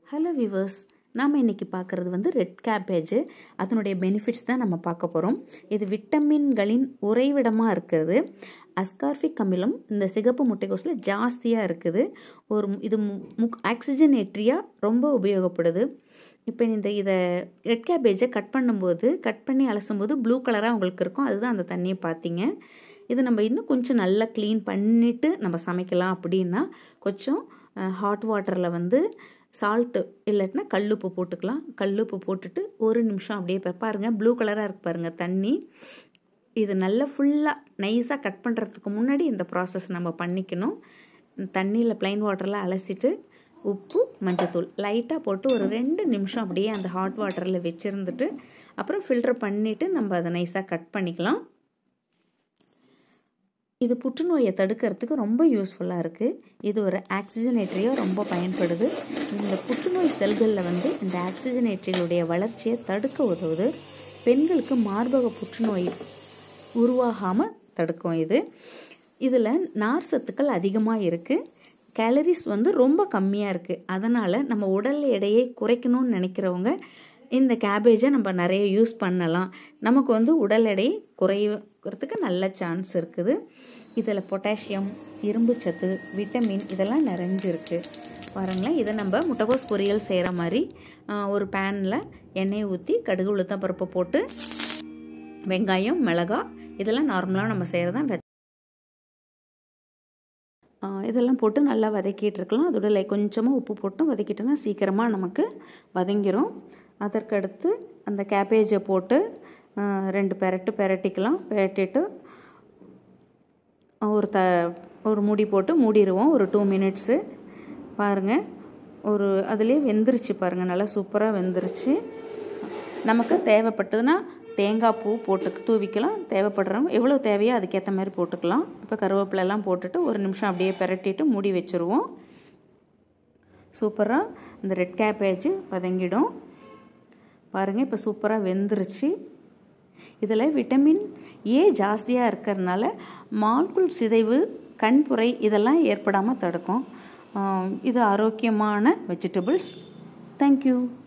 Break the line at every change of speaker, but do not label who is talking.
hello viewers நாம் இன்றைக்கி பார்க்குறது வந்து ரெட் கேபேஜ் அதனுடைய பெனிஃபிட்ஸ் தான் நம்ம பார்க்க போகிறோம் இது விட்டமின்களின் உறைவிடமாக இருக்குது அஸ்கார்பிக் அமிலம் இந்த சிகப்பு முட்டைக்கோஸில் ஜாஸ்தியாக இருக்குது ஒரு இது முக் ஆக்சிஜனேட்ரியாக ரொம்ப உபயோகப்படுது இப்போ இந்த இதை ரெட் கேபேஜை கட் பண்ணும்போது கட் பண்ணி அலசும்போது ப்ளூ கலராக உங்களுக்கு இருக்கும் அதுதான் அந்த தண்ணியை பார்த்தீங்க இது நம்ம இன்னும் கொஞ்சம் நல்லா க்ளீன் பண்ணிவிட்டு நம்ம சமைக்கலாம் அப்படின்னா கொஞ்சம் ஹாட் வாட்டரில் வந்து சால்ட்டு இல்லாட்டினா கல்லுப்பு போட்டுக்கலாம் கல்லுப்பு போட்டுட்டு ஒரு நிமிஷம் அப்படியே பாருங்கள் ப்ளூ கலராக இருக்கு பாருங்கள் தண்ணி இது நல்லா ஃபுல்லாக நைஸாக கட் பண்ணுறதுக்கு முன்னாடி இந்த ப்ராசஸ் நம்ம பண்ணிக்கணும் தண்ணியில் ப்ளைன் வாட்டரில் அலசிட்டு உப்பு மஞ்சத்தூள் லைட்டாக போட்டு ஒரு ரெண்டு நிமிஷம் அப்படியே அந்த ஹாட் வாட்டரில் வச்சுருந்துட்டு அப்புறம் ஃபில்டர் பண்ணிவிட்டு நம்ம அதை நைஸாக கட் பண்ணிக்கலாம் இது புற்றுநோயை தடுக்கிறதுக்கு ரொம்ப யூஸ்ஃபுல்லாக இருக்குது இது ஒரு ஆக்சிஜனேட்டரியாக ரொம்ப பயன்படுது இந்த புற்றுநோய் செல்களில் வந்து இந்த ஆக்சிஜனேட்டரிகளுடைய வளர்ச்சியை தடுக்க உதவுது பெண்களுக்கு மார்பக புற்றுநோய் உருவாகாமல் தடுக்கும் இது இதில் நார் சத்துக்கள் அதிகமாக இருக்குது கேலரிஸ் வந்து ரொம்ப கம்மியாக இருக்குது அதனால் நம்ம உடல் எடையை குறைக்கணும்னு நினைக்கிறவங்க இந்த கேபேஜை நம்ம நிறைய யூஸ் பண்ணலாம் நமக்கு வந்து உடல் எடை குறைக்கிறதுக்கு நல்ல சான்ஸ் இருக்குது இதில் பொட்டாசியம் இரும்பு சத்து விட்டமின் இதெல்லாம் நிறைஞ்சிருக்கு பாருங்களேன் இதை நம்ம முட்டைகோஸ் பொரியல் செய்கிற மாதிரி ஒரு பேனில் எண்ணெயை ஊற்றி கடுகு உளுத்தம் பருப்பை போட்டு வெங்காயம் மிளகா இதெல்லாம் நார்மலாக நம்ம செய்கிறது தான் இதெல்லாம் போட்டு நல்லா வதக்கிட்டு இருக்கலாம் அதோட லை கொஞ்சமாக உப்பு போட்டு வதக்கிட்டோன்னா சீக்கிரமாக நமக்கு வதங்கிரும் அதற்கடுத்து அந்த கேபேஜை போட்டு ரெண்டு பெரட்டு பெரட்டிக்கலாம் பெரட்டிட்டு ஒரு த ஒரு மூடி போட்டு மூடிடுவோம் ஒரு டூ மினிட்ஸு பாருங்கள் ஒரு அதிலே வெந்துருச்சு பாருங்கள் நல்லா சூப்பராக வெந்துருச்சு நமக்கு தேவைப்பட்டதுன்னா தேங்காய் பூ போட்டு தூவிக்கலாம் தேவைப்படுறவங்க எவ்வளோ தேவையோ அதுக்கேற்ற மாதிரி போட்டுக்கலாம் இப்போ கருவேப்பிலெல்லாம் போட்டுட்டு ஒரு நிமிஷம் அப்படியே பெரட்டிட்டு மூடி வச்சுருவோம் சூப்பராக இந்த ரெட் கேபேஜ் வதங்கிடும் பாருங்கள் இப்போ சூப்பராக வெந்துருச்சு இதில் விட்டமின் ஏ ஜாஸ்தியாக இருக்கிறதுனால மால்குள் சிதைவு கண்புரை இதெல்லாம் ஏற்படாமல் தடுக்கும் இது ஆரோக்கியமான வெஜிடபிள்ஸ் தேங்க்யூ